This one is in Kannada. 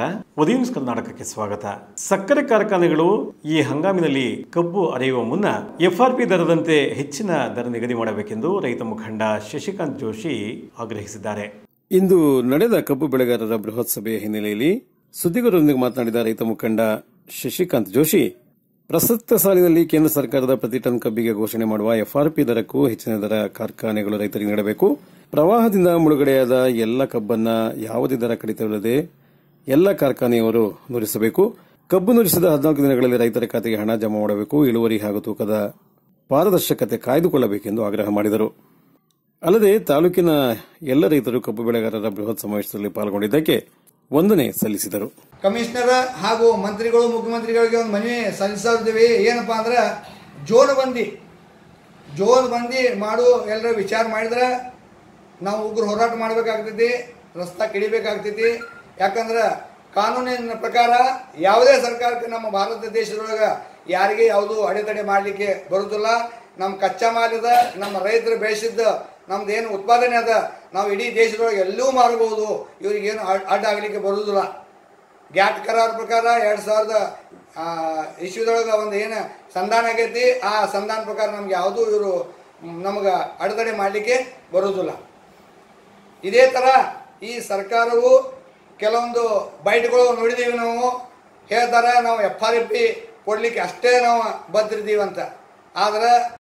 ಉದಯ ನ್ಯೂಸ್ ಕರ್ನಾಟಕಕ್ಕೆ ಸ್ವಾಗತ ಸಕ್ಕರೆ ಕಾರ್ಖಾನೆಗಳು ಈ ಹಂಗಾಮಿನಲ್ಲಿ ಕಬ್ಬು ಅರೆಯುವ ಮುನ್ನ ಎಫ್ಆರ್ಪಿ ದರದಂತೆ ಹೆಚ್ಚಿನ ದರ ನಿಗದಿ ಮಾಡಬೇಕೆಂದು ರೈತ ಮುಖಂಡ ಶಶಿಕಾಂತ್ ಜೋಶಿ ಆಗ್ರಹಿಸಿದ್ದಾರೆ ಇಂದು ನಡೆದ ಕಬ್ಬು ಬೆಳೆಗಾರರ ಬೃಹತ್ ಸಭೆಯ ಹಿನ್ನೆಲೆಯಲ್ಲಿ ಸುದ್ದಿಗಾರರೊಂದಿಗೆ ಮಾತನಾಡಿದ ರೈತ ಮುಖಂಡ ಶಶಿಕಾಂತ್ ಜೋಶಿ ಪ್ರಸಕ್ತ ಸಾಲಿನಲ್ಲಿ ಕೇಂದ್ರ ಸರ್ಕಾರದ ಪ್ರತಿ ಟನ್ ಕಬ್ಬಿಗೆ ಘೋಷಣೆ ಮಾಡುವ ಎಫ್ಆರ್ಪಿ ದರಕ್ಕೂ ಹೆಚ್ಚಿನ ದರ ಕಾರ್ಖಾನೆಗಳು ರೈತರಿಗೆ ನೀಡಬೇಕು ಪ್ರವಾಹದಿಂದ ಮುಳುಗಡೆಯಾದ ಎಲ್ಲ ಕಬ್ಬನ್ನ ಯಾವುದೇ ದರ ಕಡಿತವಿಲ್ಲದೆ ಎಲ್ಲ ಕಾರ್ಖಾನೆಯವರು ನುರಿಸಬೇಕು ಕಬ್ಬು ನುರಿಸಿದ ಹದಿನಾಲ್ಕು ದಿನಗಳಲ್ಲಿ ರೈತರ ಖಾತೆಗೆ ಹಣ ಜಮಾ ಮಾಡಬೇಕು ಇಳುವರಿ ಹಾಗೂ ತೂಕದ ಪಾರದರ್ಶಕತೆ ಕಾಯ್ದುಕೊಳ್ಳಬೇಕೆಂದು ಆಗ್ರಹ ಮಾಡಿದರು ಅಲ್ಲದೆ ತಾಲೂಕಿನ ಎಲ್ಲ ರೈತರು ಕಬ್ಬು ಬೆಳೆಗಾರರ ಬೃಹತ್ ಸಮಾವೇಶದಲ್ಲಿ ಪಾಲ್ಗೊಂಡಿದ್ದಕ್ಕೆ ವಂದನೆ ಸಲ್ಲಿಸಿದರು ಕಮಿಷನರ್ ಹಾಗೂ ಮಂತ್ರಿಗಳು ಮುಖ್ಯಮಂತ್ರಿಗಳಿಗೆ ಒಂದು ಮನವಿ ಸಲ್ಲಿಸಿದ್ವಿ ಏನಪ್ಪಾ ಅಂದ್ರೆ ಜೋಲ್ ಬಂದಿ ಜೋಲ್ ಬಂದಿ ಮಾಡು ಎಲ್ಲರೂ ವಿಚಾರ ಮಾಡಿದ್ರೆ ನಾವು ಉಗ್ರ ಹೋರಾಟ ಮಾಡಬೇಕಾಗ್ತೈತಿ ರಸ್ತಾ ಕಿಡಿಬೇಕಾಗ್ತೈತಿ ಯಾಕಂದ್ರೆ ಕಾನೂನಿನ ಪ್ರಕಾರ ಯಾವುದೇ ಸರ್ಕಾರಕ್ಕೆ ನಮ್ಮ ಭಾರತ ದೇಶದೊಳಗೆ ಯಾರಿಗೆ ಯಾವುದು ಅಡೆತಡೆ ಮಾಡಲಿಕ್ಕೆ ಬರುವುದಿಲ್ಲ ನಮ್ಮ ಕಚ್ಚಾ ಮಾಲ್ ಇದೆ ನಮ್ಮ ರೈತರು ಬೆಳೆಸಿದ್ದ ನಮ್ದು ಏನು ಉತ್ಪಾದನೆ ಅದ ನಾವು ಇಡೀ ದೇಶದೊಳಗೆ ಎಲ್ಲೂ ಮಾರಬಹುದು ಇವ್ರಿಗೇನು ಅಡ್- ಅಡ್ಡ ಆಗಲಿಕ್ಕೆ ಬರುವುದಿಲ್ಲ ಗ್ಯಾಟ್ ಕರಾರ್ ಪ್ರಕಾರ ಎರಡು ಸಾವಿರದ ಇಶ್ಯೂದೊಳಗೆ ಒಂದು ಏನು ಸಂಧಾನ ಆಗೈತಿ ಆ ಸಂಧಾನ ಪ್ರಕಾರ ನಮ್ಗೆ ಯಾವುದೂ ಇವರು ನಮಗೆ ಅಡೆತಡೆ ಮಾಡಲಿಕ್ಕೆ ಬರುವುದಿಲ್ಲ ಇದೇ ಥರ ಈ ಸರ್ಕಾರವು ಕೆಲವೊಂದು ಬೈಟ್ಗಳು ನೋಡಿದ್ದೀವಿ ನಾವು ಹೇಳ್ತಾರೆ ನಾವು ಎಫ್ ಆರ್ ಪಿ ಕೊಡಲಿಕ್ಕೆ ಅಷ್ಟೇ ನಾವು ಬದ್ರಿದ್ದೀವಿ ಅಂತ ಆದ್ರೆ